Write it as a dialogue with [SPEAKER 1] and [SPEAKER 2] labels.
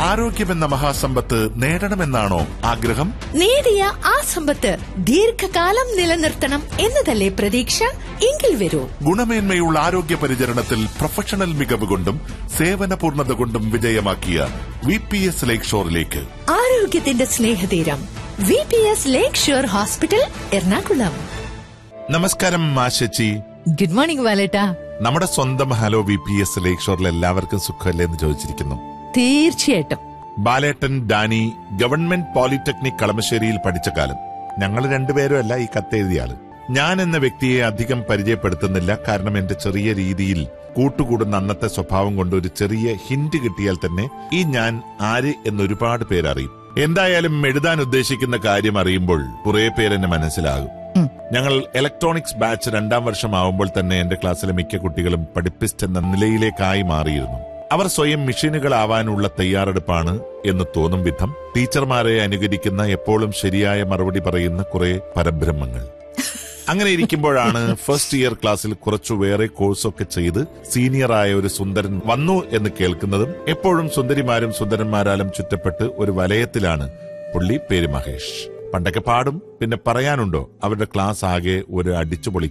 [SPEAKER 1] ആരോഗ്യമെന്ന മഹാസമ്പത്ത് നേടണമെന്നാണോ ആഗ്രഹം
[SPEAKER 2] നേടിയ ആ സമ്പത്ത് ദീർഘകാലം നിലനിർത്തണം എന്നതല്ലേ പ്രതീക്ഷ എങ്കിൽ വരൂ
[SPEAKER 1] ഗുണമേന്മയുള്ള ആരോഗ്യ പരിചരണത്തിൽ പ്രൊഫഷണൽ മികവ് കൊണ്ടും സേവന പൂർണ്ണത കൊണ്ടും വിജയമാക്കിയ വി പി എസ് ലേക്ക് ഷോറിലേക്ക്
[SPEAKER 2] ആരോഗ്യത്തിന്റെ സ്നേഹതീരം V P S lake shore hospital Ernakulam
[SPEAKER 1] നമസ്കാരം ആശച്ചി
[SPEAKER 2] ഗുഡ് മോർണിംഗ് വാലേട്ടാ
[SPEAKER 1] നമ്മുടെ സ്വന്തം hello V P S lake ഷോറിൽ എല്ലാവർക്കും സുഖമല്ലേ എന്ന് ചോദിച്ചിരിക്കുന്നു
[SPEAKER 2] തീർച്ചയായിട്ടും
[SPEAKER 1] ബാലേട്ടൻ ഡാനി ഗവൺമെന്റ് പോളിടെക്നിക് കളമശ്ശേരിയിൽ പഠിച്ച കാലം ഞങ്ങൾ രണ്ടുപേരും അല്ല ഈ കത്തെഴുതിയ ആള് ഞാൻ എന്ന വ്യക്തിയെ അധികം പരിചയപ്പെടുത്തുന്നില്ല കാരണം എന്റെ ചെറിയ രീതിയിൽ കൂട്ടുകൂടുന്ന അന്നത്തെ സ്വഭാവം കൊണ്ട് ഒരു ചെറിയ ഹിന്റ് കിട്ടിയാൽ തന്നെ ഈ ഞാൻ ആര് എന്നൊരുപാട് പേരറിയും എന്തായാലും എഴുതാൻ ഉദ്ദേശിക്കുന്ന കാര്യം അറിയുമ്പോൾ കുറെ പേരെന്നെ മനസ്സിലാകും ഞങ്ങൾ ഇലക്ട്രോണിക്സ് ബാച്ച് രണ്ടാം വർഷമാവുമ്പോൾ തന്നെ എന്റെ ക്ലാസ്സിലെ മിക്ക കുട്ടികളും പഠിപ്പിസ്റ്റ് എന്ന നിലയിലേക്കായി മാറിയിരുന്നു അവർ സ്വയം മെഷീനുകളാവാനുള്ള തയ്യാറെടുപ്പാണ് എന്ന് തോന്നും വിധം ടീച്ചർമാരെ അനുകരിക്കുന്ന എപ്പോഴും ശരിയായ മറുപടി പറയുന്ന കുറെ പരബ്രഹ്മങ്ങൾ അങ്ങനെ ഇരിക്കുമ്പോഴാണ് ഫസ്റ്റ് ഇയർ ക്ലാസ്സിൽ കുറച്ചു വേറെ കോഴ്സൊക്കെ ചെയ്ത് സീനിയറായ ഒരു സുന്ദരൻ വന്നു എന്ന് കേൾക്കുന്നതും എപ്പോഴും സുന്ദരിമാരും സുന്ദരന്മാരാലും ചുറ്റപ്പെട്ട് ഒരു വലയത്തിലാണ് പുള്ളി പേര് മഹേഷ് പണ്ടൊക്കെ പാടും പിന്നെ പറയാനുണ്ടോ അവരുടെ ക്ലാസ് ആകെ ഒരു അടിച്ചുപൊളി